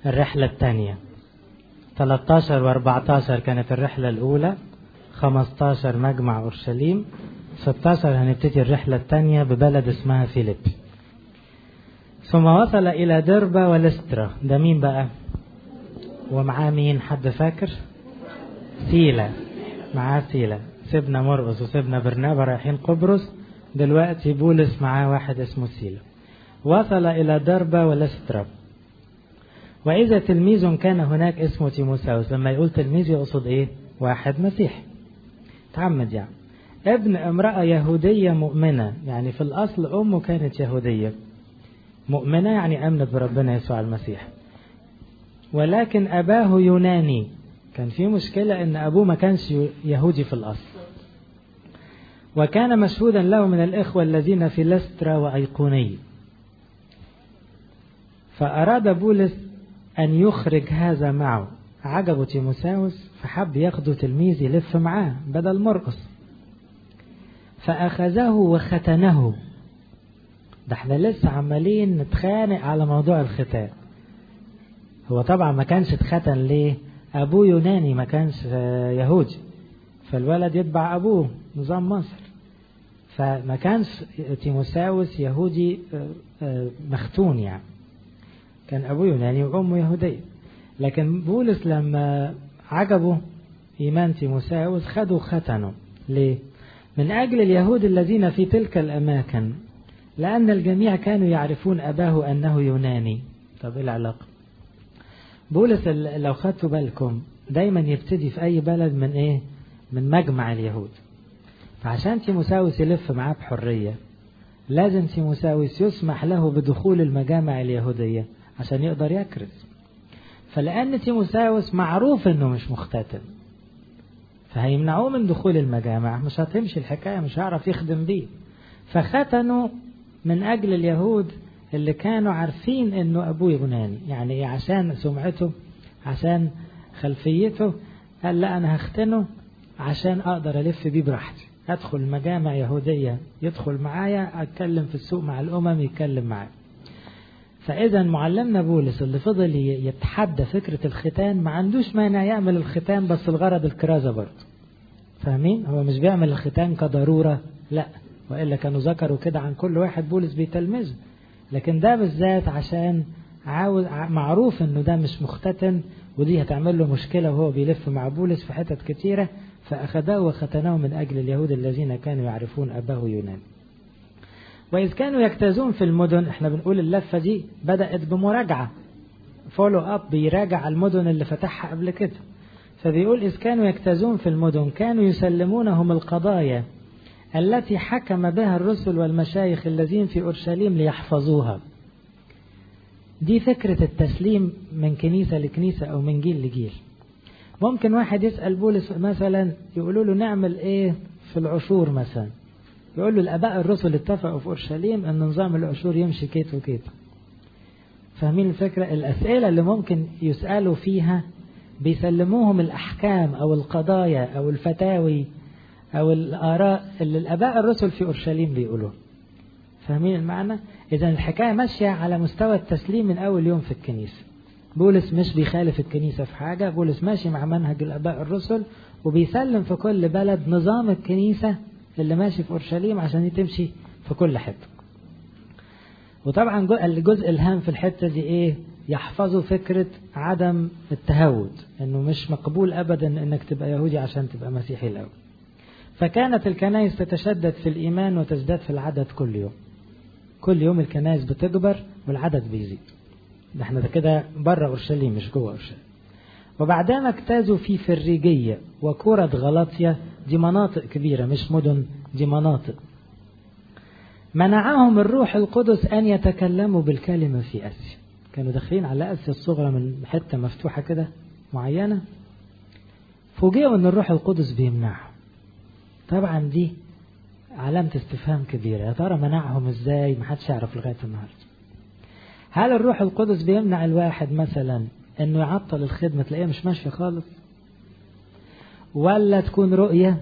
الرحلة الثانية 13 و14 كانت الرحلة الأولى 15 مجمع أورشليم 16 هنبتدي الرحلة الثانية ببلد اسمها فيليب ثم وصل إلى دربة ولسترا ده مين بقى ومعاه مين حد فاكر سيلا معاه سيلا سيبنا مرقس وسيبنا برنابا رايحين قبرص دلوقتي بولس معاه واحد اسمه سيلا وصل إلى دربة ولسترا وإذا تلميذ كان هناك اسمه تيموساوس لما يقول تلميذ يقصد إيه واحد مسيحي تعمد يعني ابن امرأة يهودية مؤمنة يعني في الأصل أمه كانت يهودية مؤمنة يعني أمنت بربنا يسوع المسيح ولكن أباه يوناني كان في مشكلة إن أبوه ما كانش يهودي في الأصل وكان مشهودا له من الإخوة الذين في لسترا وأيقوني فأراد بولس أن يخرج هذا معه عجبه تيموساوس فحب ياخده تلميذ يلف معاه بدل مرقس فأخذه وختنه ده احنا لسه عمالين نتخانق على موضوع الختان هو طبعا ما كانش اتختن ليه أبوه يوناني ما كانش يهودي فالولد يتبع أبوه نظام مصر فما كانش تيموساوس يهودي مختون يعني كان أبوه يوناني وأمه يهودية لكن بولس لما عجبه إيمان تيموساوس خدوا ختنه ليه؟ من أجل اليهود الذين في تلك الأماكن لأن الجميع كانوا يعرفون أباه أنه يوناني طب إيه العلاقة بولس لو خدتوا بالكم دايما يبتدي في أي بلد من إيه من مجمع اليهود فعشان تيموساوس يلف معاه بحرية لازم تيموساوس يسمح له بدخول المجامع اليهودية عشان يقدر يكرز فلأن تيموساوس معروف إنه مش مختتن فهيمنعوه من دخول المجامع مش هتمشي الحكاية مش هيعرف يخدم بيه فختنوا من أجل اليهود اللي كانوا عارفين إنه أبوه يوناني يعني إيه عشان سمعته عشان خلفيته قال لا أنا هختنه عشان أقدر ألف بيه براحتي أدخل مجامع يهودية يدخل معايا أتكلم في السوق مع الأمم يتكلم معايا فإذا معلمنا بولس اللي فضل يتحدى فكرة الختان ما عندوش مانع يعمل الختان بس الغرض الكرازة برضه فاهمين؟ هو مش بيعمل الختان كضرورة لا وإلا كانوا ذكروا كده عن كل واحد بولس بيتلمذه لكن ده بالذات عشان عاوز معروف انه ده مش مختتن ودي هتعمل له مشكلة وهو بيلف مع بولس في حتت كتيرة فأخذه وختنه من أجل اليهود الذين كانوا يعرفون أباه يونان وإذ كانوا يجتازون في المدن احنا بنقول اللفة دي بدأت بمراجعة فولو أب بيراجع المدن اللي فتحها قبل كده فبيقول إذ كانوا يجتازون في المدن كانوا يسلمونهم القضايا التي حكم بها الرسل والمشايخ الذين في أورشليم ليحفظوها دي فكرة التسليم من كنيسة لكنيسة أو من جيل لجيل ممكن واحد يسأل بولس مثلا يقولوا له نعمل ايه في العشور مثلا يقول له الاباء الرسل اتفقوا في اورشليم ان نظام العشور يمشي كيت وكيت فاهمين الفكرة الاسئلة اللي ممكن يسألوا فيها بيسلموهم الاحكام او القضايا او الفتاوي او الاراء اللي الاباء الرسل في اورشليم بيقولوها فاهمين المعنى اذا الحكاية ماشية على مستوى التسليم من اول يوم في الكنيسة بولس مش بيخالف الكنيسة في حاجة بولس ماشي مع منهج الآباء الرسل وبيسلم في كل بلد نظام الكنيسة اللي ماشي في أورشليم عشان تمشي في كل حتة وطبعا الجزء الهام في الحتة دي ايه يحفظوا فكرة عدم التهود انه مش مقبول ابدا انك تبقى يهودي عشان تبقى مسيحي الاول فكانت الكنائس تتشدد في الايمان وتزداد في العدد كل يوم كل يوم الكنائس بتكبر والعدد بيزيد ده احنا ده كده بره اورشليم مش جوه اورشليم وبعدما اجتازوا في فريجية وكرة غلطية دي مناطق كبيرة مش مدن دي مناطق منعهم الروح القدس أن يتكلموا بالكلمة في آسيا كانوا داخلين على آسيا الصغرى من حتة مفتوحة كده معينة فوجئوا أن الروح القدس بيمنعهم طبعا دي علامة استفهام كبيرة يا ترى منعهم ازاي محدش يعرف لغاية النهاردة هل الروح القدس بيمنع الواحد مثلا انه يعطل الخدمة تلاقيها مش ماشية خالص ولا تكون رؤية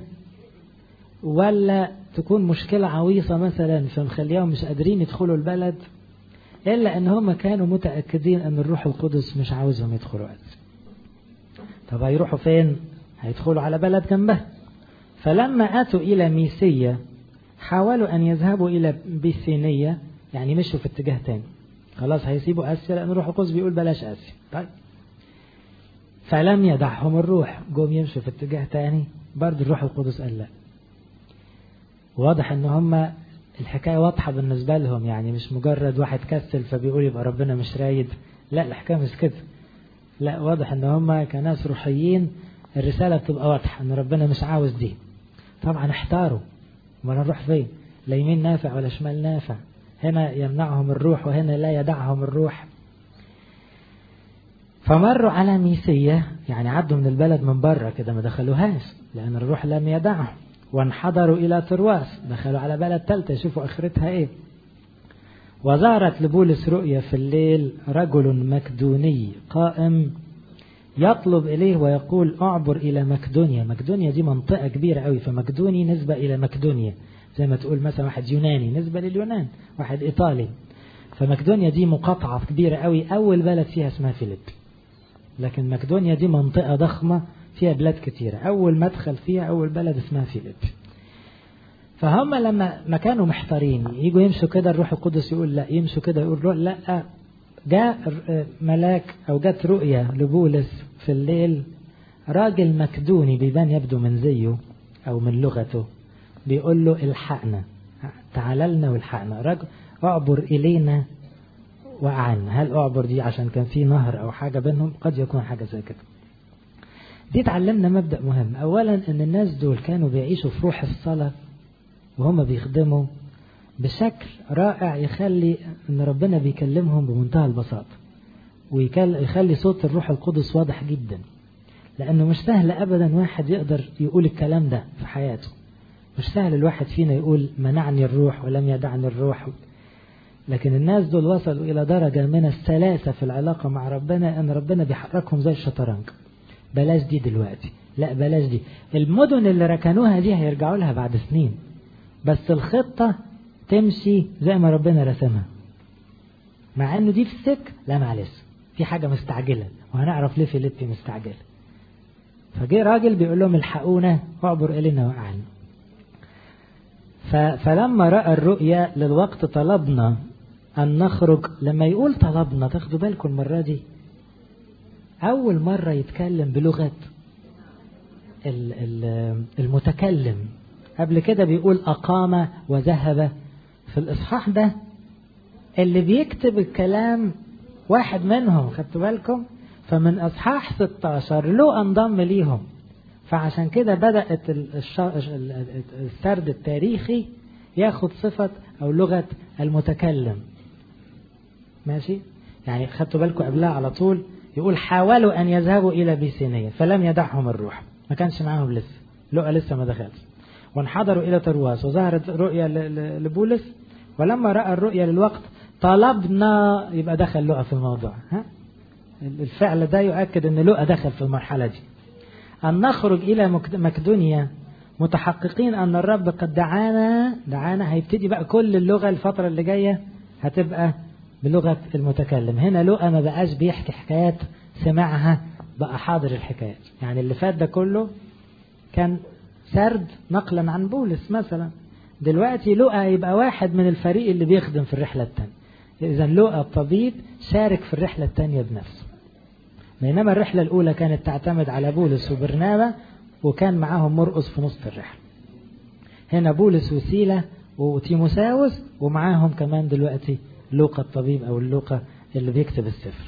ولا تكون مشكلة عويصة مثلا فمخليهم مش قادرين يدخلوا البلد إلا أن هم كانوا متأكدين أن الروح القدس مش عاوزهم يدخلوا آسيا طب هيروحوا فين هيدخلوا على بلد جنبها فلما أتوا إلى ميسية حاولوا أن يذهبوا إلى بيثينية يعني مشوا في اتجاه تاني خلاص هيسيبوا آسيا لأن الروح القدس بيقول بلاش آسيا طيب فلم يدعهم الروح جم يمشوا في اتجاه تاني برضه الروح القدس قال لا واضح ان هم الحكاية واضحة بالنسبة لهم يعني مش مجرد واحد كسل فبيقول يبقى ربنا مش رايد لا الحكاية مش كده لا واضح ان هم كناس روحيين الرسالة بتبقى واضحة ان ربنا مش عاوز دي طبعا احتاروا ما نروح فين لا يمين نافع ولا شمال نافع هنا يمنعهم الروح وهنا لا يدعهم الروح فمروا على ميسية يعني عدوا من البلد من بره كده ما دخلوهاش لأن الروح لم يدعهم وانحدروا إلى ترواس دخلوا على بلد ثالثة يشوفوا آخرتها إيه وظهرت لبولس رؤيا في الليل رجل مكدوني قائم يطلب إليه ويقول أعبر إلى مكدونيا مكدونيا دي منطقة كبيرة قوي فمكدوني نسبة إلى مكدونيا زي ما تقول مثلا واحد يوناني نسبة لليونان واحد إيطالي فمكدونيا دي مقاطعة كبيرة قوي أول بلد فيها اسمها فيليب لكن مكدونيا دي منطقة ضخمة فيها بلاد كتيرة أول مدخل فيها أول بلد اسمها فيليب فهم لما ما كانوا محتارين يجوا يمشوا كده الروح القدس يقول لا يمشوا كده يقول لا جاء ملاك أو جت رؤية لبولس في الليل راجل مكدوني بيبان يبدو من زيه أو من لغته بيقول له الحقنا تعال لنا والحقنا رجل اعبر إلينا وأعنا هل أعبر دي عشان كان في نهر أو حاجة بينهم قد يكون حاجة زي كده دي تعلمنا مبدأ مهم أولا أن الناس دول كانوا بيعيشوا في روح الصلاة وهم بيخدموا بشكل رائع يخلي أن ربنا بيكلمهم بمنتهى البساطة ويخلي صوت الروح القدس واضح جدا لأنه مش سهل أبدا واحد يقدر يقول الكلام ده في حياته مش سهل الواحد فينا يقول منعني الروح ولم يدعني الروح لكن الناس دول وصلوا إلى درجة من السلاسة في العلاقة مع ربنا أن ربنا بيحركهم زي الشطرنج بلاش دي دلوقتي لا بلاش دي المدن اللي ركنوها دي هيرجعوا لها بعد سنين بس الخطة تمشي زي ما ربنا رسمها مع انه دي في السك لا معلش في حاجة مستعجلة وهنعرف ليه فيليبي مستعجلة فجه راجل بيقول لهم الحقونا واعبر إلينا وأعنا فلما رأى الرؤيا للوقت طلبنا أن نخرج لما يقول طلبنا تاخدوا بالكم المرة دي أول مرة يتكلم بلغة المتكلم قبل كده بيقول أقام وذهب في الإصحاح ده اللي بيكتب الكلام واحد منهم خدتوا بالكم فمن أصحاح 16 له انضم ليهم فعشان كده بدأت السرد التاريخي ياخد صفة أو لغة المتكلم ماشي يعني خدتوا بالكم قبلها على طول يقول حاولوا أن يذهبوا إلى بيسينية فلم يدعهم الروح ما كانش معاهم لسه لقى لسه ما دخلش وانحدروا إلى ترواس وظهرت رؤيا لبولس ولما رأى الرؤيا للوقت طلبنا يبقى دخل لقى في الموضوع ها الفعل ده يؤكد أن لقى دخل في المرحلة دي أن نخرج إلى مكدونيا متحققين أن الرب قد دعانا دعانا هيبتدي بقى كل اللغة الفترة اللي جاية هتبقى بلغة المتكلم هنا لقى ما بقاش بيحكي حكايات سمعها بقى حاضر الحكايات يعني اللي فات ده كله كان سرد نقلا عن بولس مثلا دلوقتي لقى يبقى واحد من الفريق اللي بيخدم في الرحلة التانية إذا لقى الطبيب شارك في الرحلة التانية بنفسه بينما الرحلة الأولى كانت تعتمد على بولس وبرنابا وكان معاهم مرقص في نص الرحلة هنا بولس وسيلة وتيموساوس ومعاهم كمان دلوقتي لوقا الطبيب أو اللوقا اللي بيكتب السفر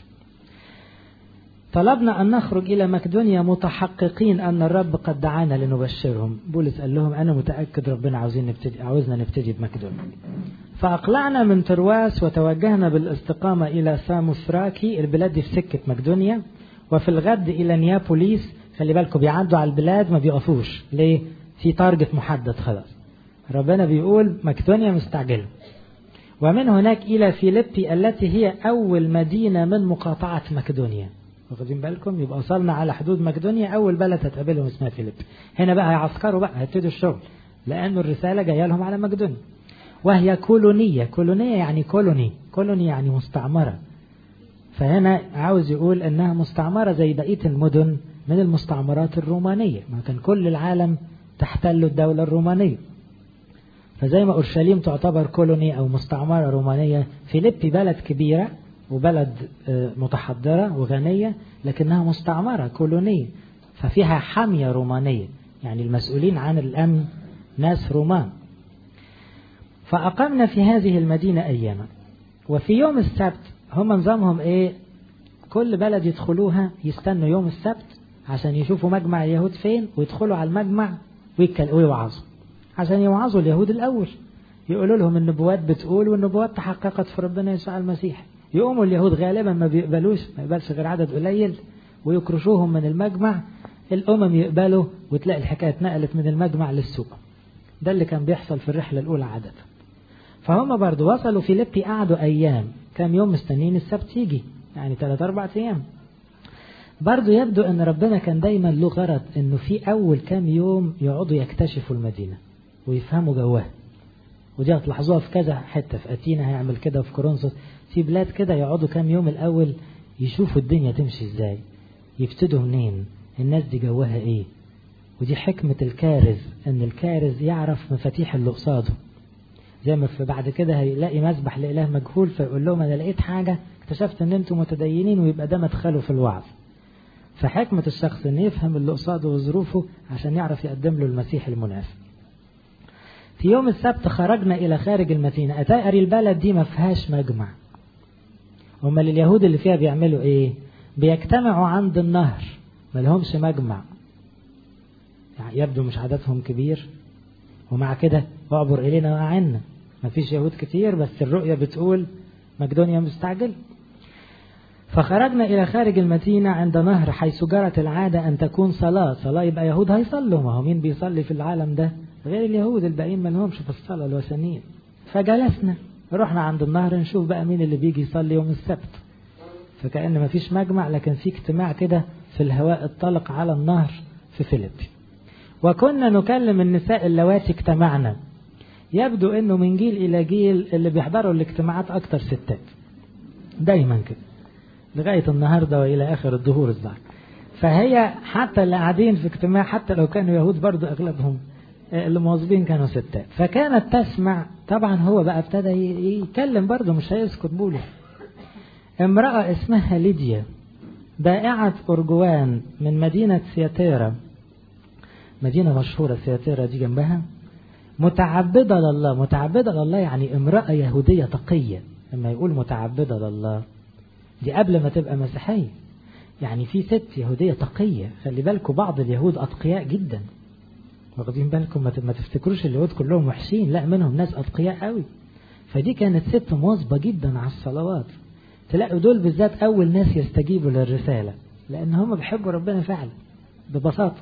طلبنا أن نخرج إلى مقدونيا متحققين أن الرب قد دعانا لنبشرهم بولس قال لهم أنا متأكد ربنا عاوزين نبتدي عاوزنا نبتدي بمقدونيا فأقلعنا من ترواس وتوجهنا بالاستقامة إلى ساموثراكي البلاد دي في سكة مقدونيا وفي الغد إلى نيابوليس خلي بالكم بيعدوا على البلاد ما بيقفوش ليه في تارجت محدد خلاص ربنا بيقول مقدونيا مستعجلة ومن هناك إلى فيليبي التي هي أول مدينة من مقاطعة مقدونيا واخدين بالكم يبقى وصلنا على حدود مقدونيا أول بلد هتقابلهم اسمها فيليبي هنا بقى هيعسكروا بقى هيبتدوا الشغل لأنه الرسالة جاية لهم على مقدونيا وهي كولونية كولونية يعني كولوني كولوني يعني مستعمرة فهنا عاوز يقول انها مستعمرة زي بقية المدن من المستعمرات الرومانية ما كان كل العالم تحتل الدولة الرومانية فزي ما أورشليم تعتبر كولوني أو مستعمرة رومانية فيليبي بلد كبيرة وبلد متحضرة وغنية لكنها مستعمرة كولونية ففيها حمية رومانية يعني المسؤولين عن الأمن ناس رومان فأقمنا في هذه المدينة أياما وفي يوم السبت هم نظامهم إيه كل بلد يدخلوها يستنوا يوم السبت عشان يشوفوا مجمع اليهود فين ويدخلوا على المجمع ويوعظوا عشان يوعظوا اليهود الأول يقولوا لهم النبوات بتقول والنبوات تحققت في ربنا يسوع المسيح يقوموا اليهود غالبا ما بيقبلوش ما يقبلش غير عدد قليل ويكرشوهم من المجمع الأمم يقبلوا وتلاقي الحكاية اتنقلت من المجمع للسوق ده اللي كان بيحصل في الرحلة الأولى عادة فهم برضو وصلوا فيليبي قعدوا أيام كام يوم مستنيين السبت يجي يعني ثلاث أربع أيام برضو يبدو أن ربنا كان دايما له غرض أنه في أول كام يوم يقعدوا يكتشفوا المدينة ويفهموا جواها ودي هتلاحظوها في كذا حتة في أتينا هيعمل كده في كورنثوس في بلاد كده يقعدوا كام يوم الأول يشوفوا الدنيا تمشي ازاي يبتدوا منين الناس دي جواها ايه ودي حكمة الكارز ان الكارز يعرف مفاتيح اللي قصاده زي ما في بعد كده هيلاقي مسبح لإله مجهول فيقول لهم انا لقيت حاجة اكتشفت ان انتم متدينين ويبقى ده مدخله في الوعظ فحكمة الشخص ان يفهم اللي قصاده وظروفه عشان يعرف يقدم له المسيح المناسب في يوم السبت خرجنا إلى خارج المدينة أتاري البلد دي ما فيهاش مجمع امال اليهود اللي فيها بيعملوا ايه بيجتمعوا عند النهر ما لهمش مجمع يعني يبدو مش عددهم كبير ومع كده اعبر الينا واعنا ما فيش يهود كتير بس الرؤية بتقول مقدونيا مستعجل فخرجنا إلى خارج المدينة عند نهر حيث جرت العادة أن تكون صلاة صلاة يبقى يهود هيصلوا ما هو مين بيصلي في العالم ده غير اليهود الباقيين ما لهمش في الصلاة الوثنيين فجلسنا رحنا عند النهر نشوف بقى مين اللي بيجي يصلي يوم السبت فكأن ما فيش مجمع لكن في اجتماع كده في الهواء الطلق على النهر في فيليبي وكنا نكلم النساء اللواتي اجتمعنا يبدو انه من جيل الى جيل اللي بيحضروا الاجتماعات اكتر ستات دايما كده لغاية النهاردة والى اخر الظهور الزعر فهي حتى اللي قاعدين في اجتماع حتى لو كانوا يهود برضو اغلبهم المواظبين كانوا ستات فكانت تسمع طبعا هو بقى ابتدى يتكلم برضه مش هيسكت بولس امرأة اسمها ليديا بائعة أرجوان من مدينة سياتيرا مدينة مشهورة سياتيرا دي جنبها متعبدة لله متعبدة لله يعني امرأة يهودية تقية لما يقول متعبدة لله دي قبل ما تبقى مسيحية يعني في ست يهودية تقية خلي بالكم بعض اليهود أتقياء جدا واخدين بالكم ما تفتكروش اليهود كلهم وحشين لا منهم ناس أتقياء قوي فدي كانت ست مواظبة جدا على الصلوات تلاقوا دول بالذات أول ناس يستجيبوا للرسالة لأن هم بيحبوا ربنا فعلا ببساطة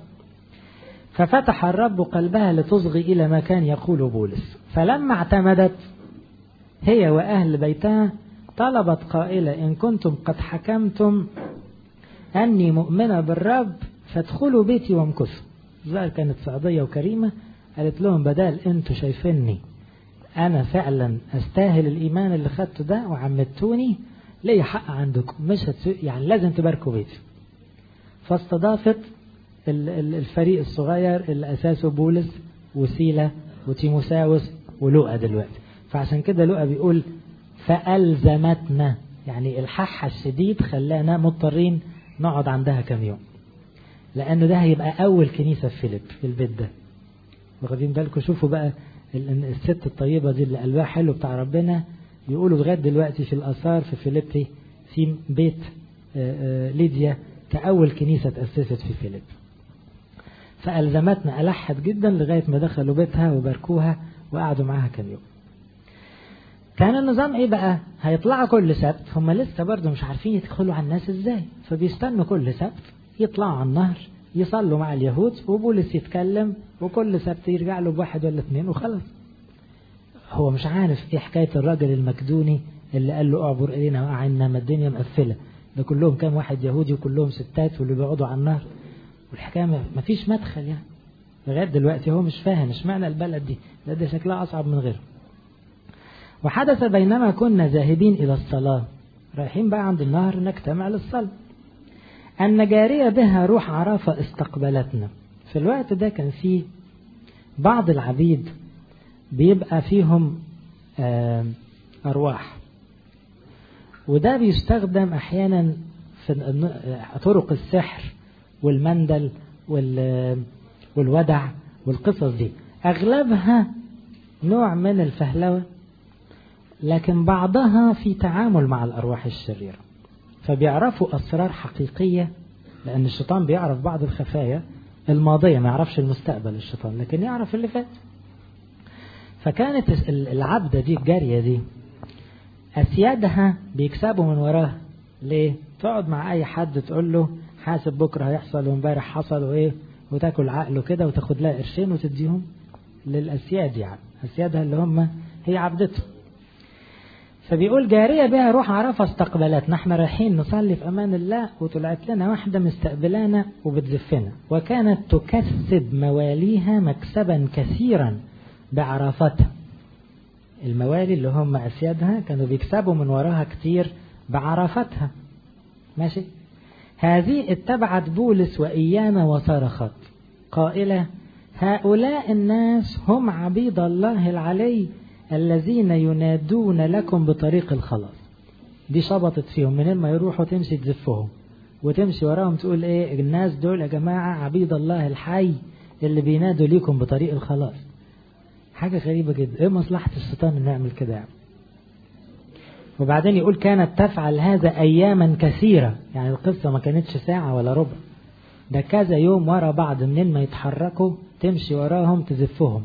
ففتح الرب قلبها لتصغي إلى ما كان يقول بولس فلما اعتمدت هي وأهل بيتها طلبت قائلة إن كنتم قد حكمتم أني مؤمنة بالرب فادخلوا بيتي وامكثوا ظاهر كانت سعودية وكريمة قالت لهم بدال انتوا شايفيني انا فعلا استاهل الايمان اللي خدته ده وعمدتوني ليا حق عندكم مش هتسو... يعني لازم تباركوا بيتي فاستضافت الفريق الصغير اللي اساسه بولس وسيلة وتيموساوس ولوقا دلوقتي فعشان كده لوقا بيقول فألزمتنا يعني الحح الشديد خلانا مضطرين نقعد عندها كم يوم لأنه ده هيبقى أول كنيسة في فيليب في البيت ده واخدين بالكم شوفوا بقى الست الطيبة دي اللي قلبها حلو بتاع ربنا يقولوا لغاية دلوقتي في الآثار في فيليبي في بيت ليديا كأول كنيسة تأسست في فيليب فألزمتنا ألحت جدا لغاية ما دخلوا بيتها وباركوها وقعدوا معاها كم يوم كان النظام ايه بقى هيطلعوا كل سبت هم لسه برضه مش عارفين يدخلوا على الناس ازاي فبيستنوا كل سبت يطلعوا على النهر يصلوا مع اليهود وبولس يتكلم وكل سبت يرجع له بواحد ولا اثنين وخلاص هو مش عارف ايه حكاية الراجل المكدوني اللي قال له اعبر الينا وقعنا ما الدنيا مقفلة ده كلهم كام واحد يهودي وكلهم ستات واللي بيقعدوا على النهر والحكاية ما فيش مدخل يعني لغاية دلوقتي هو مش فاهم مش معنى البلد دي ده, ده شكلها أصعب من غيره وحدث بينما كنا ذاهبين إلى الصلاة رايحين بقى عند النهر نجتمع للصلاة أن جارية بها روح عرافة استقبلتنا في الوقت ده كان في بعض العبيد بيبقى فيهم أرواح وده بيستخدم أحيانا في طرق السحر والمندل والودع والقصص دي أغلبها نوع من الفهلوة لكن بعضها في تعامل مع الأرواح الشريرة فبيعرفوا أسرار حقيقية لأن الشيطان بيعرف بعض الخفايا الماضية ما يعرفش المستقبل الشيطان لكن يعرف اللي فات فكانت العبدة دي الجارية دي أسيادها بيكسبوا من وراها ليه؟ تقعد مع أي حد تقول له حاسب بكرة هيحصل وامبارح حصل وإيه وتاكل عقله كده وتاخد لها قرشين وتديهم للأسياد يعني أسيادها اللي هم هي عبدته فبيقول جارية بها روح عرفة استقبلتنا احنا رايحين نصلي في أمان الله وطلعت لنا واحدة مستقبلانا وبتزفنا وكانت تكسب مواليها مكسبا كثيرا بعرفتها الموالي اللي هم أسيادها كانوا بيكسبوا من وراها كتير بعرفتها ماشي هذه اتبعت بولس وإيانا وصرخت قائلة هؤلاء الناس هم عبيد الله العلي الذين ينادون لكم بطريق الخلاص دي شبطت فيهم منين ما يروحوا تمشي تزفهم وتمشي وراهم تقول ايه الناس دول يا جماعة عبيد الله الحي اللي بينادوا ليكم بطريق الخلاص حاجة غريبة جدا ايه مصلحة الشيطان انه يعمل كده يعني وبعدين يقول كانت تفعل هذا اياما كثيرة يعني القصة ما كانتش ساعة ولا ربع ده كذا يوم ورا بعض منين ما يتحركوا تمشي وراهم تزفهم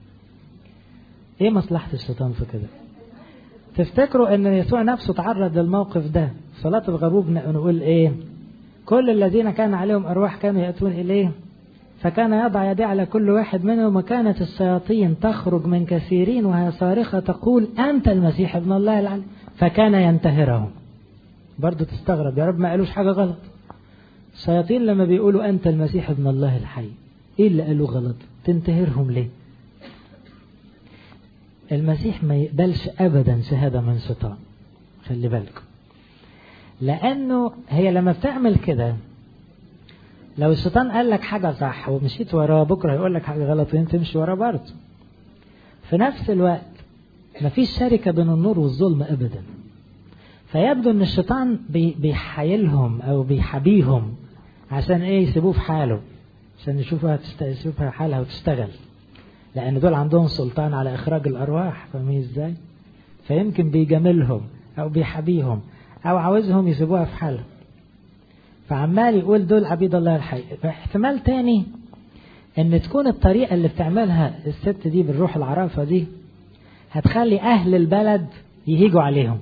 ايه مصلحة الشيطان في كده تفتكروا ان يسوع نفسه تعرض للموقف ده صلاة الغروب نقول ايه كل الذين كان عليهم ارواح كانوا يأتون اليه فكان يضع يديه على كل واحد منهم وكانت الشياطين تخرج من كثيرين وهي صارخة تقول أنت المسيح ابن الله العلي فكان ينتهرهم برضه تستغرب يا رب ما قالوش حاجة غلط الشياطين لما بيقولوا أنت المسيح ابن الله الحي إيه اللي قالوه غلط تنتهرهم ليه المسيح ما يقبلش أبدا شهادة من شيطان خلي بالكم لأنه هي لما بتعمل كده لو الشيطان قال لك حاجة صح ومشيت وراه بكرة يقول لك حاجة غلط وانت تمشي وراه برضه في نفس الوقت مفيش شركة بين النور والظلم أبدا فيبدو ان الشيطان بيحايلهم او بيحبيهم عشان ايه يسيبوه في حاله عشان يشوفها تست... يشوفها حالها وتشتغل لان دول عندهم سلطان على اخراج الارواح فاهمين ازاي فيمكن بيجاملهم او بيحبيهم او عاوزهم يسيبوها في حالها فعمال يقول دول عبيد الله الحي فاحتمال تاني ان تكون الطريقة اللي بتعملها الست دي بالروح العرافة دي هتخلي اهل البلد يهيجوا عليهم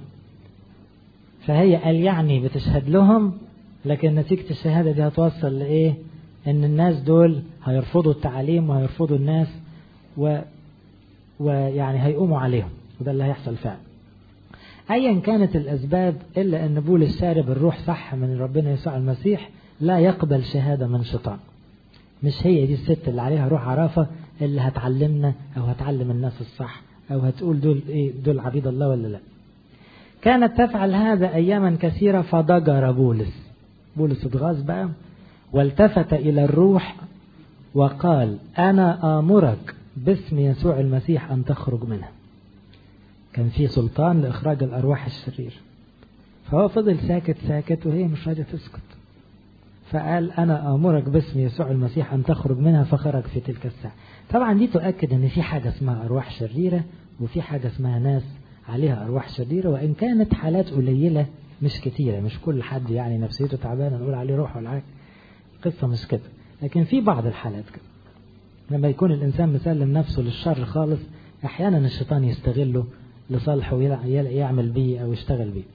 فهي قال يعني بتشهد لهم لكن نتيجة الشهادة دي هتوصل لإيه إن الناس دول هيرفضوا التعاليم وهيرفضوا الناس و... ويعني هيقوموا عليهم وده اللي هيحصل فعلا أيا كانت الأسباب إلا أن بولس شارب الروح صح من ربنا يسوع المسيح لا يقبل شهادة من شيطان مش هي دي الست اللي عليها روح عرافة اللي هتعلمنا أو هتعلم الناس الصح أو هتقول دول إيه دول عبيد الله ولا لأ كانت تفعل هذا أياما كثيرة فضجر بولس بولس اتغاظ بقى والتفت إلى الروح وقال أنا آمرك باسم يسوع المسيح أن تخرج منها كان في سلطان لإخراج الأرواح الشريرة فهو فضل ساكت ساكت وهي مش راضية تسكت فقال أنا آمرك باسم يسوع المسيح أن تخرج منها فخرج في تلك الساعة طبعا دي تؤكد أن في حاجة اسمها أرواح شريرة وفي حاجة اسمها ناس عليها أرواح شريرة وإن كانت حالات قليلة مش كتيرة مش كل حد يعني نفسيته تعبانة نقول عليه روح ولا حاجة القصة مش كده لكن في بعض الحالات كده لما يكون الإنسان مسلم نفسه للشر خالص أحيانا الشيطان يستغله لصالحه ويعمل بيه أو يشتغل بيه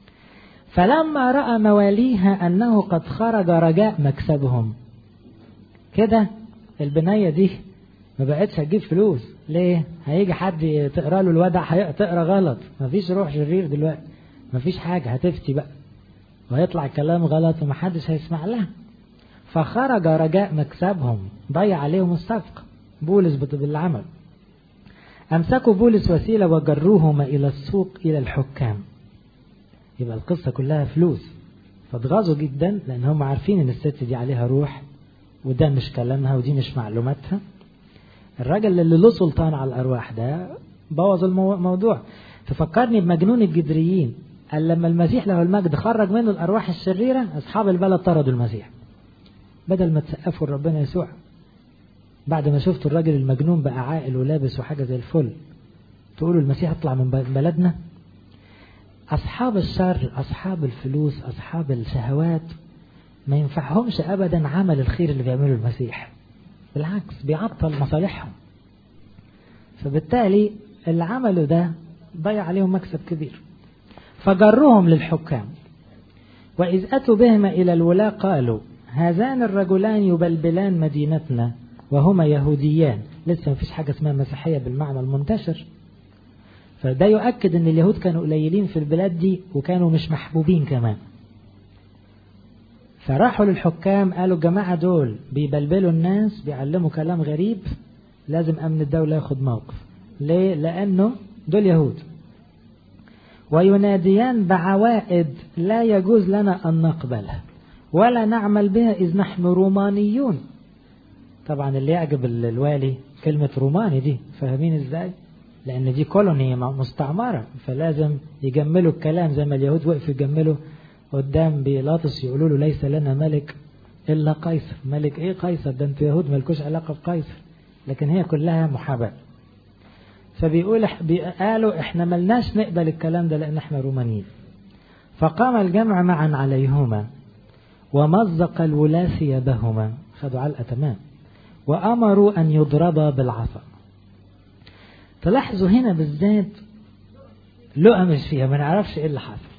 فلما رأى مواليها أنه قد خرج رجاء مكسبهم كده البناية دي ما بقتش هتجيب فلوس ليه هيجي حد تقرا له الودع تقرا غلط مفيش روح شرير دلوقتي مفيش حاجة هتفتي بقى وهيطلع كلام غلط ومحدش هيسمع لها فخرج رجاء مكسبهم ضيع عليهم الصفقة بولس بالعمل أمسكوا بولس وسيلة وجروهما إلى السوق إلى الحكام يبقى القصة كلها فلوس فاتغاظوا جدا لأن هم عارفين إن الست دي عليها روح وده مش كلامها ودي مش معلوماتها الراجل اللي له سلطان على الأرواح ده بوظ الموضوع تفكرني بمجنون الجدريين قال لما المسيح له المجد خرج منه الأرواح الشريرة أصحاب البلد طردوا المسيح بدل ما تسقفوا لربنا يسوع بعد ما شفتوا الراجل المجنون بقى عاقل ولابس وحاجة زي الفل تقولوا المسيح اطلع من بلدنا أصحاب الشر أصحاب الفلوس أصحاب الشهوات ما ينفعهمش أبدا عمل الخير اللي بيعمله المسيح بالعكس بيعطل مصالحهم فبالتالي اللي عملوا ده ضيع عليهم مكسب كبير فجرهم للحكام وإذ أتوا بهما إلى الولاة قالوا هذان الرجلان يبلبلان مدينتنا وهما يهوديان لسه مفيش حاجة اسمها مسيحية بالمعنى المنتشر فده يؤكد ان اليهود كانوا قليلين في البلاد دي وكانوا مش محبوبين كمان فراحوا للحكام قالوا الجماعة دول بيبلبلوا الناس بيعلموا كلام غريب لازم أمن الدولة ياخد موقف ليه؟ لأنه دول يهود ويناديان بعوائد لا يجوز لنا أن نقبلها ولا نعمل بها إذ نحن رومانيون طبعا اللي يعجب الوالي كلمة روماني دي فاهمين ازاي لأن دي كولوني مستعمرة فلازم يجملوا الكلام زي ما اليهود وقفوا يجملوا قدام بيلاطس يقولوا له ليس لنا ملك إلا قيصر ملك إيه قيصر ده أنتوا يهود مالكوش علاقة بقيصر لكن هي كلها محاباة فبيقول قالوا احنا ملناش نقبل الكلام ده لأن احنا رومانيين فقام الجمع معا عليهما ومزق الولاة ثيابهما خدوا علقة تمام وأمروا أن يضربا بالعصا تلاحظوا هنا بالذات لقى مش فيها ما نعرفش ايه اللي حصل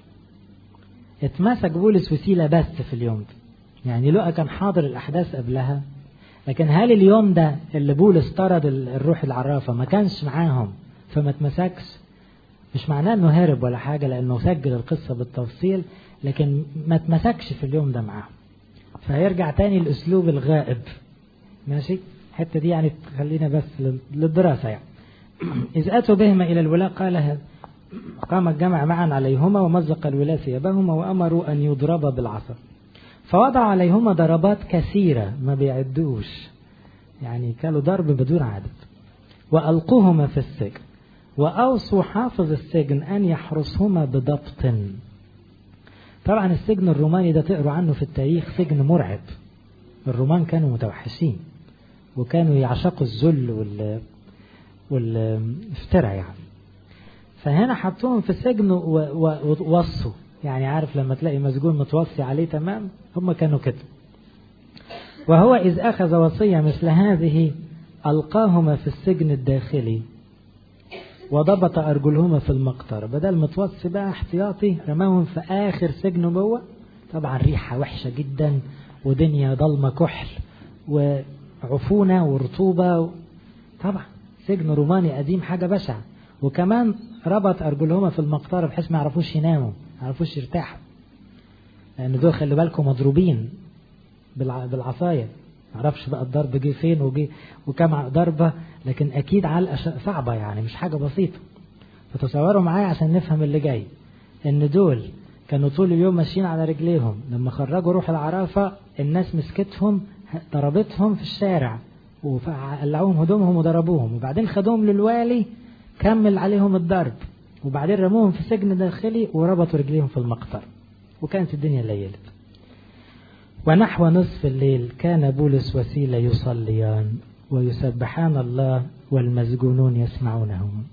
اتمسك بولس وسيلة بس في اليوم ده يعني لقى كان حاضر الأحداث قبلها لكن هل اليوم ده اللي بولس طرد الروح العرافة ما كانش معاهم فما اتمسكش مش معناه انه هرب ولا حاجة لانه سجل القصة بالتفصيل لكن ما اتمسكش في اليوم ده معاهم فهيرجع تاني الاسلوب الغائب ماشي الحتة دي يعني خلينا بس للدراسة يعني إذ أتوا بهما إلى الولاة قال قام الجمع معا عليهما ومزق الولاة ثيابهما وأمروا أن يضربا بالعصا فوضع عليهما ضربات كثيرة ما بيعدوش يعني كانوا ضرب بدون عدد وألقوهما في السجن وأوصوا حافظ السجن أن يحرسهما بضبط طبعا السجن الروماني ده تقروا عنه في التاريخ سجن مرعب الرومان كانوا متوحشين وكانوا يعشقوا الذل وال والافتراء يعني فهنا حطوهم في السجن ووصوا يعني عارف لما تلاقي مسجون متوصي عليه تمام هم كانوا كده وهو إذ أخذ وصية مثل هذه ألقاهما في السجن الداخلي وضبط أرجلهما في المقطرة بدل متوصي بقى احتياطي رماهم في آخر سجن جوه طبعا ريحة وحشة جدا ودنيا ضلمة كحل وعفونة ورطوبة طبعا سجن روماني قديم حاجة بشعة وكمان ربط أرجلهما في المقطرة بحيث ما يعرفوش يناموا ما يعرفوش يرتاحوا لأن دول خلي بالكم مضروبين بالعصاية ما اعرفش بقى الضرب جه فين وجه وكم ضربة لكن أكيد علقة صعبة يعني مش حاجة بسيطة فتصوروا معايا عشان نفهم اللي جاي إن دول كانوا طول اليوم ماشيين على رجليهم لما خرجوا روح العرافة الناس مسكتهم ضربتهم في الشارع وقلعوهم هدومهم وضربوهم وبعدين خدوهم للوالي كمل عليهم الضرب وبعدين رموهم في سجن داخلي وربطوا رجليهم في المقطر وكانت الدنيا ليلت ونحو نصف الليل كان بولس وسيلة يصليان ويسبحان الله والمسجونون يسمعونهم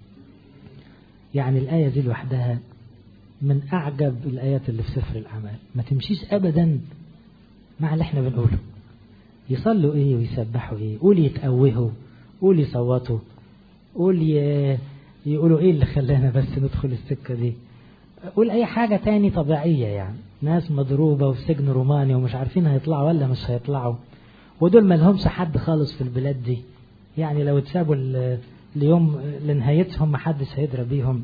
يعني الآية دي لوحدها من أعجب الآيات اللي في سفر الأعمال ما تمشيش أبدا مع اللي احنا بنقوله يصلوا ايه ويسبحوا ايه قول يتقوهوا قول يصوتوا قول ي... يقولوا ايه اللي خلانا بس ندخل السكة دي قول اي حاجة تاني طبيعية يعني ناس مضروبة وفي سجن روماني ومش عارفين هيطلعوا ولا مش هيطلعوا ودول ما لهمش حد خالص في البلاد دي يعني لو اتسابوا اليوم لنهايتهم محدش هيدرى بيهم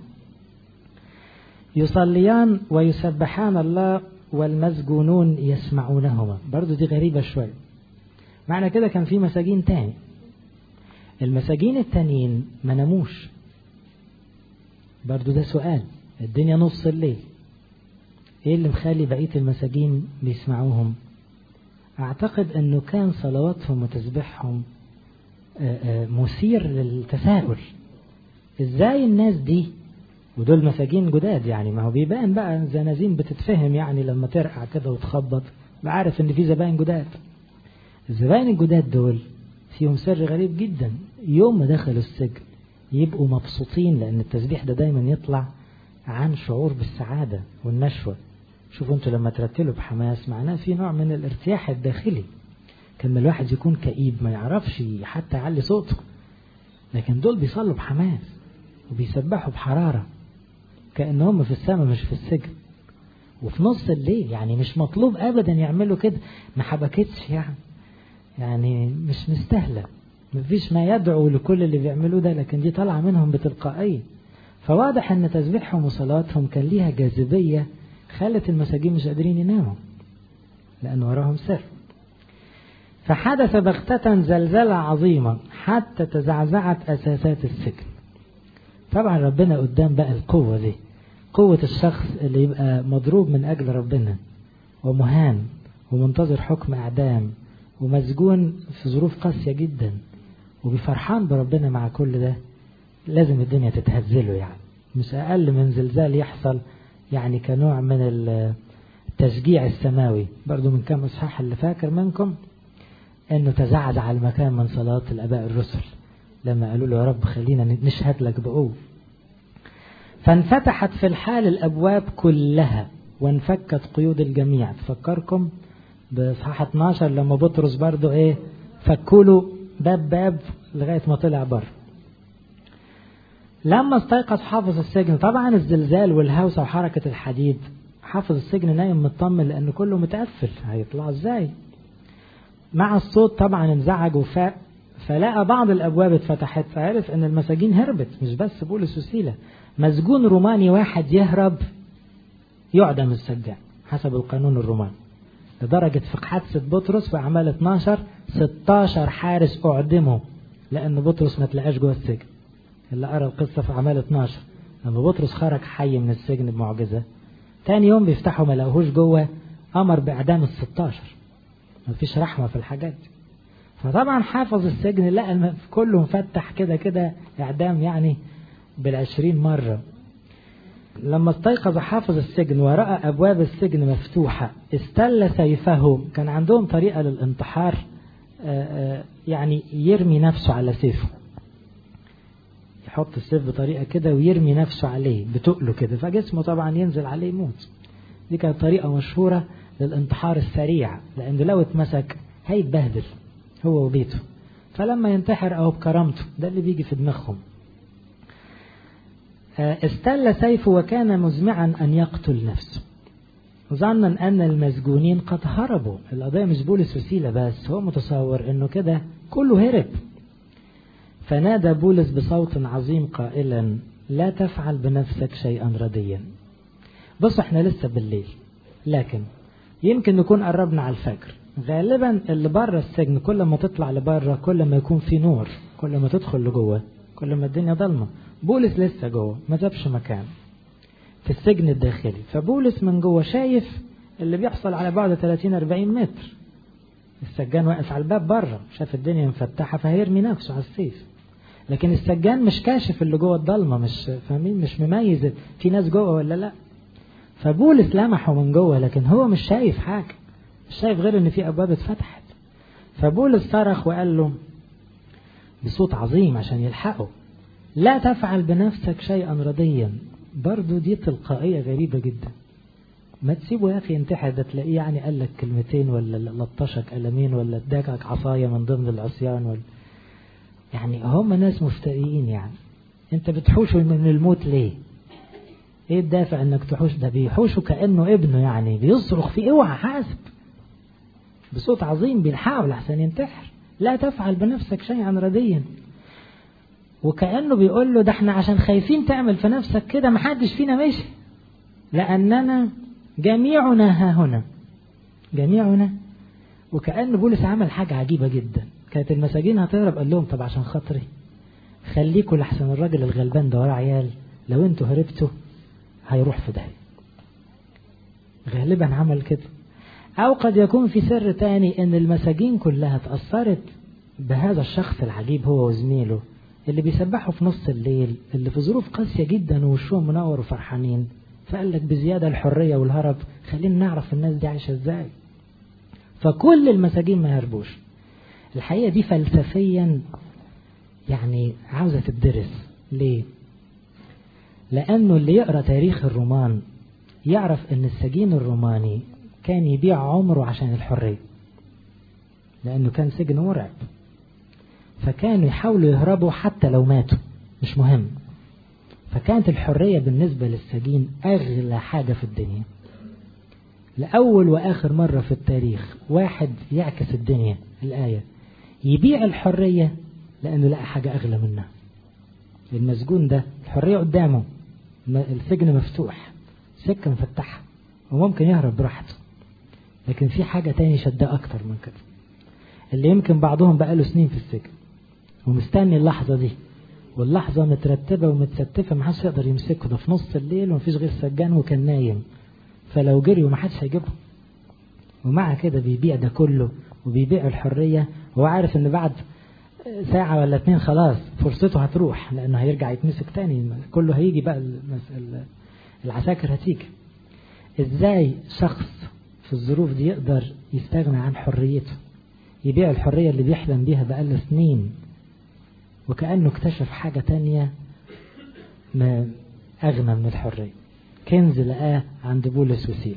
يصليان ويسبحان الله والمسجونون يسمعونهما برضو دي غريبة شوية معنى كده كان في مساجين تاني المساجين التانيين ما ناموش برضو ده سؤال الدنيا نص الليل ايه اللي مخلي بقية المساجين بيسمعوهم اعتقد انه كان صلواتهم وتسبيحهم مثير للتساؤل ازاي الناس دي ودول مساجين جداد يعني ما هو بيبان بقى زنازين بتتفهم يعني لما ترقع كده وتخبط بعرف ان في زباين جداد الزباين الجداد دول فيهم سر غريب جدا يوم ما دخلوا السجن يبقوا مبسوطين لان التسبيح ده دايما يطلع عن شعور بالسعادة والنشوة شوفوا انتوا لما ترتلوا بحماس معناه في نوع من الارتياح الداخلي كان الواحد يكون كئيب ما يعرفش حتى يعلي صوته لكن دول بيصلوا بحماس وبيسبحوا بحرارة كأنهم في السماء مش في السجن وفي نص الليل يعني مش مطلوب أبدا يعملوا كده ما حبكتش يعني يعني مش مستاهلة مفيش ما يدعو لكل اللي بيعملوه ده لكن دي طالعة منهم بتلقائية فواضح ان تسبيحهم وصلاتهم كان ليها جاذبية خلت المساجين مش قادرين يناموا لأن وراهم سر فحدث بغتة زلزلة عظيمة حتى تزعزعت أساسات السجن طبعا ربنا قدام بقى القوة دي قوة الشخص اللي يبقى مضروب من أجل ربنا ومهان ومنتظر حكم إعدام ومسجون في ظروف قاسية جدا وبيفرحان بربنا مع كل ده لازم الدنيا تتهزله يعني مش أقل من زلزال يحصل يعني كنوع من التشجيع السماوي برضو من كام إصحاح اللي فاكر منكم أنه تزعزع المكان من صلاة الأباء الرسل لما قالوا له يا رب خلينا نشهد لك بقوة فانفتحت في الحال الأبواب كلها وانفكت قيود الجميع تفكركم بإصحاح 12 لما بطرس برضو إيه فكوا له باب باب لغاية ما طلع بره لما استيقظ حافظ السجن طبعا الزلزال والهوسة وحركة الحديد حافظ السجن نايم مطمن لأنه كله متقفل هيطلع ازاي مع الصوت طبعا انزعج وفاق فلقى بعض الأبواب اتفتحت فعرف أن المساجين هربت مش بس بولس وسيلة مسجون روماني واحد يهرب يعدم السجان حسب القانون الروماني لدرجة في حادثة بطرس في أعمال 12 16 حارس أعدموا لأن بطرس ما تلاقاش جوه السجن اللي قرأ القصة في أعمال 12 لما بطرس خرج حي من السجن بمعجزة تاني يوم بيفتحوا ما لقوهوش جوه أمر بإعدام ال 16 مفيش رحمة في الحاجات دي فطبعا حافظ السجن لقى كله مفتح كده كده إعدام يعني بالعشرين مرة لما استيقظ حافظ السجن ورأى أبواب السجن مفتوحة استل سيفه كان عندهم طريقة للانتحار يعني يرمي نفسه على سيفه يحط السيف بطريقة كده ويرمي نفسه عليه بتقله كده فجسمه طبعا ينزل عليه يموت دي كانت طريقة مشهورة للانتحار السريع لأنه لو اتمسك هيتبهدل هو وبيته فلما ينتحر أو بكرامته ده اللي بيجي في دماغهم استل سيفه وكان مزمعا أن يقتل نفسه ظنا أن المسجونين قد هربوا القضية مش بولس وسيلة بس هو متصور أنه كده كله هرب فنادى بولس بصوت عظيم قائلا لا تفعل بنفسك شيئا رديا بص احنا لسه بالليل لكن يمكن نكون قربنا على الفجر غالبا اللي بره السجن كل ما تطلع لبره كل ما يكون في نور كل ما تدخل لجوه كل ما الدنيا ضلمه بولس لسه جوه ما سابش مكان في السجن الداخلي فبولس من جوه شايف اللي بيحصل على بعد 30 40 متر السجان واقف على الباب بره شاف الدنيا مفتحه فهيرمي نفسه على السيف لكن السجان مش كاشف اللي جوه الضلمه مش فاهمين مش مميز في ناس جوه ولا لا فبولس لمحه من جوه لكن هو مش شايف حاجه مش شايف غير ان في ابواب اتفتحت فبولس صرخ وقال له بصوت عظيم عشان يلحقه لا تفعل بنفسك شيئا رديا برضو دي تلقائية غريبة جدا ما تسيبه يا أخي ينتحر ده تلاقيه يعني قال لك كلمتين ولا لطشك قلمين ولا اداك عصاية من ضمن العصيان ولا يعني هم ناس مفتريين يعني انت بتحوشه من الموت ليه ايه الدافع انك تحوش ده بيحوشه كأنه ابنه يعني بيصرخ فيه اوعى حاسب بصوت عظيم بيحاول لحسن ينتحر لا تفعل بنفسك شيئا رديا وكأنه بيقول له ده احنا عشان خايفين تعمل في نفسك كده محدش فينا مشي لأننا جميعنا ها هنا جميعنا وكأن بولس عمل حاجة عجيبة جدا كانت المساجين هتهرب قال لهم طب عشان خاطري خليكوا لحسن الراجل الغلبان ده وراه عيال لو انتوا هربتوا هيروح في داهية غالبا عمل كده أو قد يكون في سر تاني إن المساجين كلها تأثرت بهذا الشخص العجيب هو وزميله اللي بيسبحوا في نص الليل اللي في ظروف قاسية جدا ووشهم منور وفرحانين فقال لك بزيادة الحرية والهرب خلينا نعرف الناس دي عايشة ازاي فكل المساجين ما يهربوش الحقيقة دي فلسفيا يعني عاوزة تدرس ليه لأنه اللي يقرأ تاريخ الرومان يعرف أن السجين الروماني كان يبيع عمره عشان الحرية لأنه كان سجن مرعب فكانوا يحاولوا يهربوا حتى لو ماتوا مش مهم فكانت الحرية بالنسبة للسجين أغلى حاجة في الدنيا لأول وآخر مرة في التاريخ واحد يعكس الدنيا الآية يبيع الحرية لأنه لقى حاجة أغلى منها المسجون ده الحرية قدامه السجن مفتوح سكة مفتحة وممكن يهرب براحته لكن في حاجة تاني شداه أكتر من كده اللي يمكن بعضهم بقاله سنين في السجن ومستني اللحظة دي واللحظة مترتبة ومتستفة محدش يقدر يمسكه ده في نص الليل ومفيش غير سجان وكان نايم فلو جري ومحدش هيجيبه ومع كده بيبيع ده كله وبيبيع الحرية وهو عارف ان بعد ساعة ولا اتنين خلاص فرصته هتروح لانه هيرجع يتمسك تاني كله هيجي بقى العساكر هتيجي ازاي شخص في الظروف دي يقدر يستغنى عن حريته يبيع الحرية اللي بيحلم بيها بقاله سنين وكأنه اكتشف حاجة تانية ما أغنى من الحرية كنز لقاه عند بولس وسيلة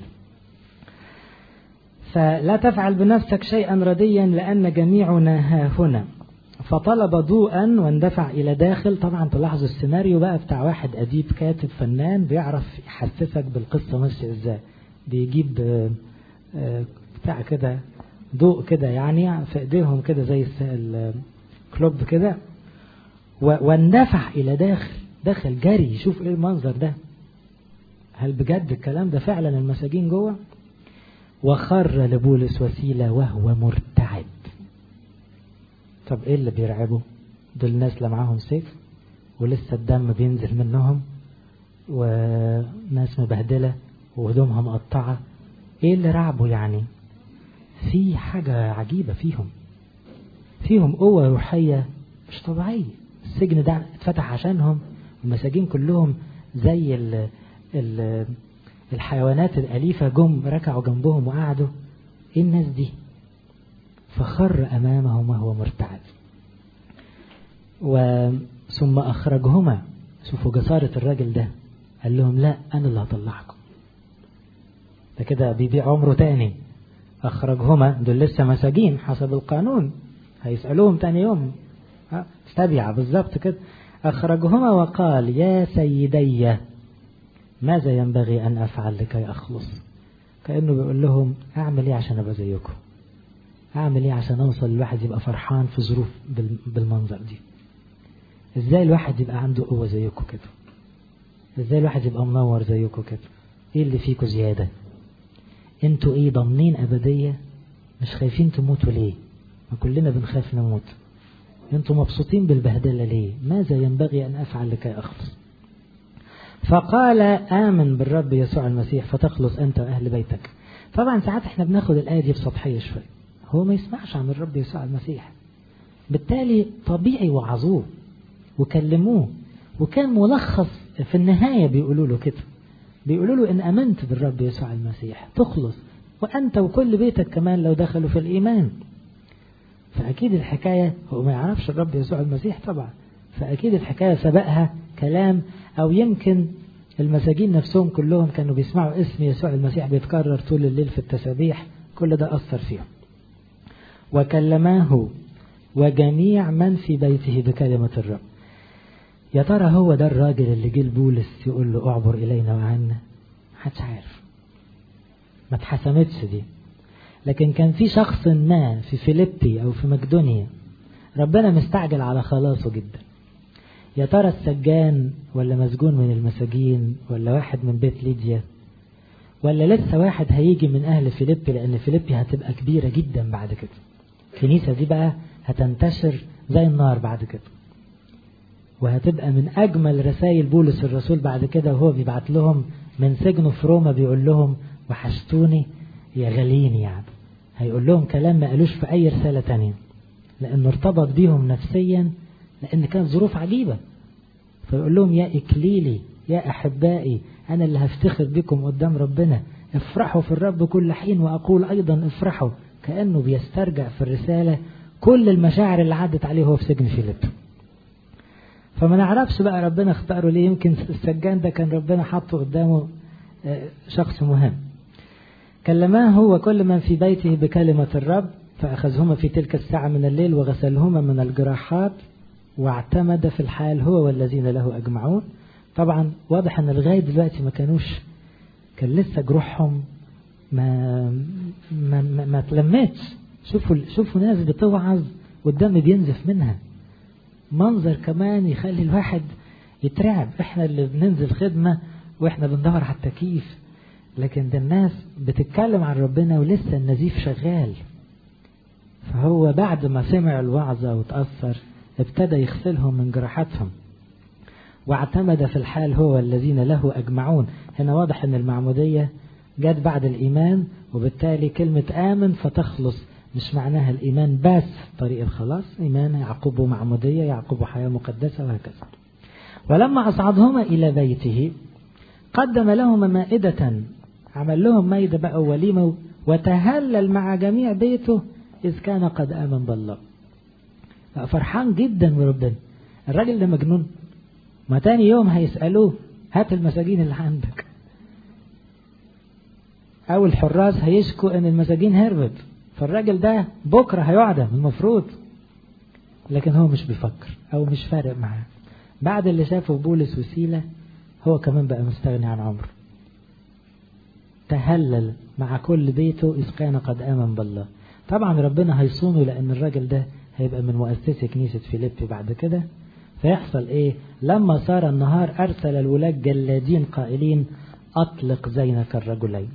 فلا تفعل بنفسك شيئا رديا لأن جميعنا ها هنا فطلب ضوءا واندفع إلى داخل طبعا تلاحظوا السيناريو بقى بتاع واحد أديب كاتب فنان بيعرف يحسسك بالقصة ماشية ازاي بيجيب بتاع كده ضوء كده يعني في ايديهم كده زي الكلوب كده واندفع إلى داخل دخل جري يشوف ايه المنظر ده هل بجد الكلام ده فعلا المساجين جوه وخر لبولس وسيلة وهو مرتعد طب ايه اللي بيرعبه دول الناس لا معاهم سيف ولسه الدم بينزل منهم وناس مبهدلة وهدومها مقطعة ايه اللي رعبه يعني في حاجة عجيبة فيهم فيهم قوة روحية مش طبيعية السجن ده اتفتح عشانهم المساجين كلهم زي ال ال الحيوانات الأليفة جم ركعوا جنبهم وقعدوا ايه الناس دي فخر أمامهم وهو مرتعد ثم أخرجهما شوفوا جسارة الراجل ده قال لهم لا أنا اللي هطلعكم ده كده بيبيع عمره تاني أخرجهما دول لسه مساجين حسب القانون هيسألوهم تاني يوم استبيع بالظبط كده أخرجهما وقال يا سيدي ماذا ينبغي أن أفعل لكي أخلص كأنه بيقول لهم أعمل إيه عشان أبقى زيكم أعمل إيه عشان أوصل الواحد يبقى فرحان في ظروف بالمنظر دي إزاي الواحد يبقى عنده قوة زيكم كده إزاي الواحد يبقى منور زيكم كده إيه اللي فيكم زيادة انتوا ايه ضامنين أبدية مش خايفين تموتوا ليه ما كلنا بنخاف نموت انتوا مبسوطين بالبهدلة ليه ماذا ينبغي أن أفعل لكي أخلص فقال آمن بالرب يسوع المسيح فتخلص أنت وأهل بيتك طبعا ساعات احنا بناخد الآية دي بسطحية شوية هو ما يسمعش عن الرب يسوع المسيح بالتالي طبيعي وعظوه وكلموه وكان ملخص في النهاية بيقولوا له كده بيقولوا له إن أمنت بالرب يسوع المسيح تخلص وأنت وكل بيتك كمان لو دخلوا في الإيمان فأكيد الحكاية هو ما يعرفش الرب يسوع المسيح طبعا فأكيد الحكاية سبقها كلام أو يمكن المساجين نفسهم كلهم كانوا بيسمعوا اسم يسوع المسيح بيتكرر طول الليل في التسابيح كل ده أثر فيهم وكلماه وجميع من في بيته بكلمة الرب يا ترى هو ده الراجل اللي جه لبولس يقول له اعبر إلينا وعنا محدش عارف ما اتحسمتش دي لكن كان في شخص ما في فيليبي أو في مقدونيا ربنا مستعجل على خلاصه جدا يا ترى السجان ولا مسجون من المساجين ولا واحد من بيت ليديا ولا لسه واحد هيجي من أهل فيليبي لأن فيليبي هتبقى كبيرة جدا بعد كده الكنيسة دي بقى هتنتشر زي النار بعد كده وهتبقى من أجمل رسائل بولس الرسول بعد كده وهو بيبعت لهم من سجنه في روما بيقول لهم وحشتوني يا غاليين يعني هيقول لهم كلام ما قالوش في أي رسالة تانية لأنه ارتبط بيهم نفسيا لأن كانت ظروف عجيبة فيقول لهم يا إكليلي يا أحبائي أنا اللي هفتخر بكم قدام ربنا افرحوا في الرب كل حين وأقول أيضا افرحوا كأنه بيسترجع في الرسالة كل المشاعر اللي عدت عليه وهو في سجن فيليب فما نعرفش بقى ربنا اختاره ليه يمكن السجان ده كان ربنا حاطه قدامه شخص مهم كلماه هو كل من في بيته بكلمة الرب فأخذهما في تلك الساعة من الليل وغسلهما من الجراحات واعتمد في الحال هو والذين له أجمعون طبعا واضح أن لغاية دلوقتي ما كانوش كان لسه جروحهم ما ما ما, ما تلمتش شوفوا شوفوا ناس بتوعظ والدم بينزف منها منظر كمان يخلي الواحد يترعب احنا اللي بننزل خدمة واحنا بندور على التكييف لكن ده الناس بتتكلم عن ربنا ولسه النزيف شغال فهو بعد ما سمع الوعظة وتأثر ابتدى يغسلهم من جراحاتهم واعتمد في الحال هو الذين له أجمعون هنا واضح أن المعمودية جت بعد الإيمان وبالتالي كلمة آمن فتخلص مش معناها الإيمان بس طريق الخلاص إيمان يعقبه معمودية يعقبه حياة مقدسة وهكذا ولما أصعدهما إلى بيته قدم لهما مائدة عمل لهم مائدة بقى وليمة وتهلل مع جميع بيته إذ كان قد آمن بالله فرحان جدا بربنا الراجل ده مجنون ما تاني يوم هيسألوه هات المساجين اللي عندك أو الحراس هيشكوا إن المساجين هربت فالراجل ده بكرة هيعدم المفروض لكن هو مش بيفكر أو مش فارق معاه بعد اللي شافه بولس وسيلة هو كمان بقى مستغني عن عمره تهلل مع كل بيته إذ كان قد آمن بالله طبعا ربنا هيصونه لأن الراجل ده هيبقى من مؤسسي كنيسة فيليبي بعد كده فيحصل إيه لما صار النهار أرسل الولاة جلادين قائلين أطلق زينك الرجلين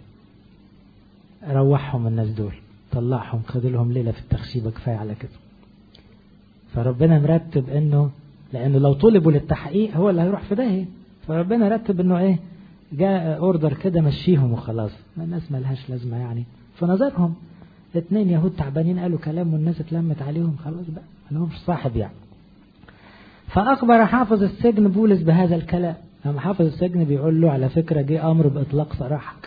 روحهم الناس دول طلعهم خد لهم ليلة في التخشيبة كفاية على كده فربنا مرتب انه لانه لو طلبوا للتحقيق هو اللي هيروح في داهية فربنا رتب انه ايه جاء اوردر كده مشيهم وخلاص ما الناس ملهاش لازمة يعني في نظرهم اتنين يهود تعبانين قالوا كلام والناس اتلمت عليهم خلاص بقى ما لهمش صاحب يعني فأخبر حافظ السجن بولس بهذا الكلام لما حافظ السجن بيقول له على فكرة جه أمر بإطلاق سراحك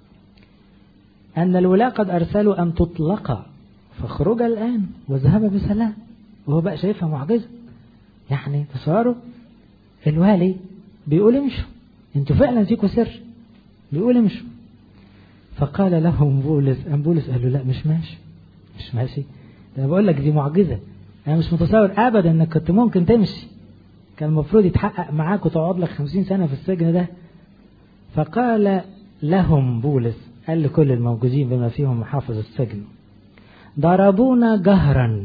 أن الولاة قد أرسلوا أن تطلق فاخرج الآن وذهب بسلام وهو بقى شايفها معجزة يعني تصوروا الوالي بيقول امشوا انتوا فعلا فيكوا سر بيقول امشوا فقال لهم بولس أم بولس قال له لا مش ماشي مش ماشي ده بقول لك دي معجزة أنا مش متصور أبدا إنك كنت ممكن تمشي كان المفروض يتحقق معاك وتقعد لك خمسين سنة في السجن ده فقال لهم بولس قال لكل الموجودين بما فيهم محافظ السجن ضربونا جهرا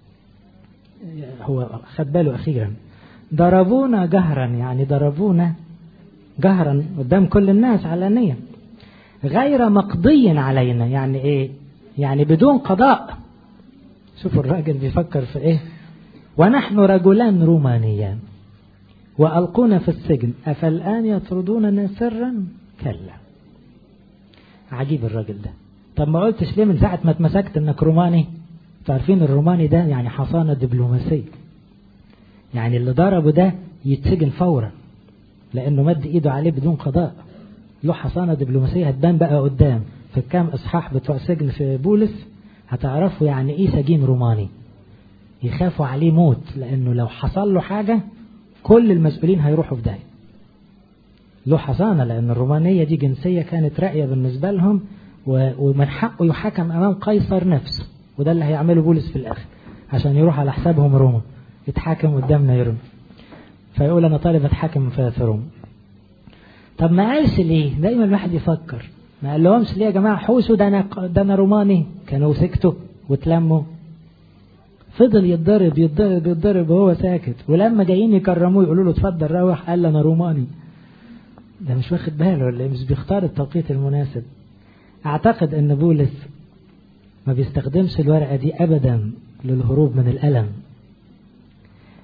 هو خد باله أخيرا ضربونا جهرا يعني ضربونا جهرا قدام كل الناس علانية غير مقضي علينا يعني ايه يعني بدون قضاء شوفوا الراجل بيفكر في ايه ونحن رجلان رومانيان وألقونا في السجن أفالآن يطردوننا سرا كلا عجيب الراجل ده طب ما قلتش ليه من ساعة ما اتمسكت انك روماني تعرفين الروماني ده يعني حصانة دبلوماسية يعني اللي ضربه ده يتسجن فورا لانه مد ايده عليه بدون قضاء له حصانة دبلوماسية هتبان بقى قدام في الكام اصحاح بتوع سجن في بولس هتعرفوا يعني ايه سجين روماني يخافوا عليه موت لانه لو حصل له حاجة كل المسؤولين هيروحوا في داهية له حصانة لأن الرومانية دي جنسية كانت راقية بالنسبة لهم ومن حقه يحاكم أمام قيصر نفسه وده اللي هيعمله بولس في الآخر عشان يروح على حسابهم روما يتحاكم قدام نيرون فيقول أنا طالب أتحاكم في روما طب ما قالش ليه دايما الواحد يفكر ما قال لهمش ليه يا جماعة حوسوا ده أنا ده أنا روماني كانوا سكتوا وتلموا فضل يتضرب يتضرب يتضرب وهو ساكت ولما جايين يكرموه يقولوا له اتفضل روح قال انا روماني ده مش واخد باله ولا مش بيختار التوقيت المناسب اعتقد ان بولس ما بيستخدمش الورقة دي ابدا للهروب من الالم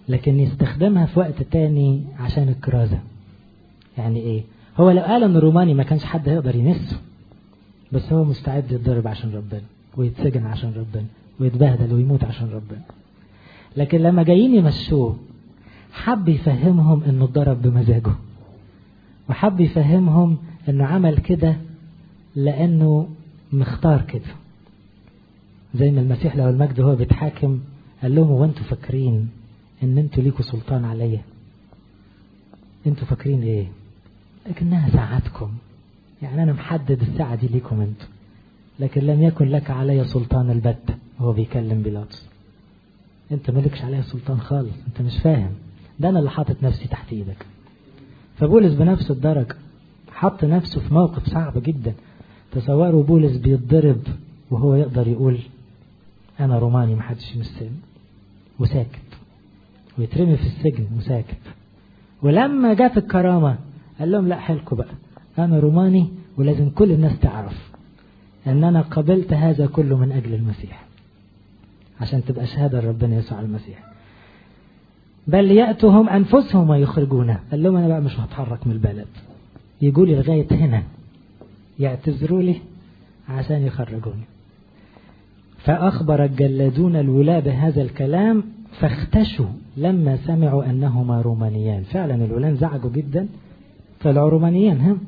لكن يستخدمها في وقت تاني عشان الكرازة يعني ايه هو لو قال ان روماني ما كانش حد هيقدر يمسه بس هو مستعد يتضرب عشان ربنا ويتسجن عشان ربنا ويتبهدل ويموت عشان ربنا لكن لما جايين يمشوه حب يفهمهم انه اتضرب بمزاجه وحب يفهمهم انه عمل كده لانه مختار كده زي ما المسيح له المجد هو بيتحاكم قال لهم هو انتوا فاكرين ان انتوا ليكوا سلطان عليا انتوا فاكرين ايه لكنها ساعتكم يعني انا محدد الساعة دي ليكم انتوا لكن لم يكن لك علي سلطان البتة هو بيكلم بيلاطس انت مالكش عليا سلطان خالص انت مش فاهم ده انا اللي حاطط نفسي تحت ايدك فبولس بنفس الدرجة حط نفسه في موقف صعب جدا تصوروا بولس بيتضرب وهو يقدر يقول انا روماني محدش يمسني وساكت ويترمي في السجن وساكت ولما جت الكرامة قال لهم لا حلكوا بقى انا روماني ولازم كل الناس تعرف ان انا قبلت هذا كله من اجل المسيح عشان تبقى شهادة ربنا يسوع المسيح بل يأتهم أنفسهم ويخرجونه قال لهم أنا بقى مش هتحرك من البلد يجوا لي لغاية هنا يعتذروا لي عشان يخرجوني فأخبر الجلادون الولاة بهذا الكلام فاختشوا لما سمعوا أنهما رومانيان فعلا الولاة زعجوا جدا طلعوا رومانيان هم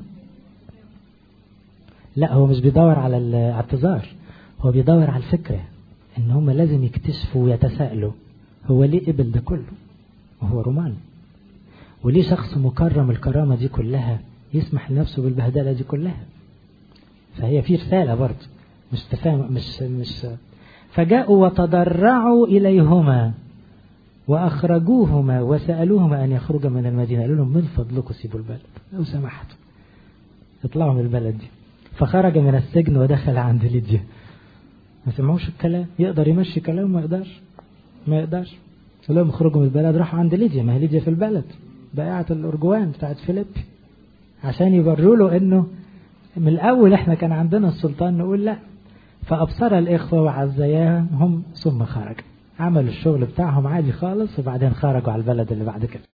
لا هو مش بيدور على الاعتذار هو بيدور على الفكرة ان هم لازم يكتشفوا ويتساءلوا هو ليه قبل ده كله وهو روماني وليه شخص مكرم الكرامة دي كلها يسمح لنفسه بالبهدلة دي كلها فهي في رسالة برضه مش تفاهم مش مش فجاءوا وتضرعوا إليهما وأخرجوهما وسألوهما أن يخرجا من المدينة قالوا لهم من فضلكم سيبوا البلد لو سمحتوا اطلعوا من البلد دي فخرج من السجن ودخل عند ليديا ما سمعوش الكلام يقدر يمشي كلام ما يقدرش ما يقدرش قال لهم اخرجوا من البلد راحوا عند ليديا ما هي ليديا في البلد بائعة الأرجوان بتاعت فيليبي عشان يبروا له انه من الأول احنا كان عندنا السلطان نقول لا فأبصر الإخوة وعزياهم ثم خرج عملوا الشغل بتاعهم عادي خالص وبعدين خرجوا على البلد اللي بعد كده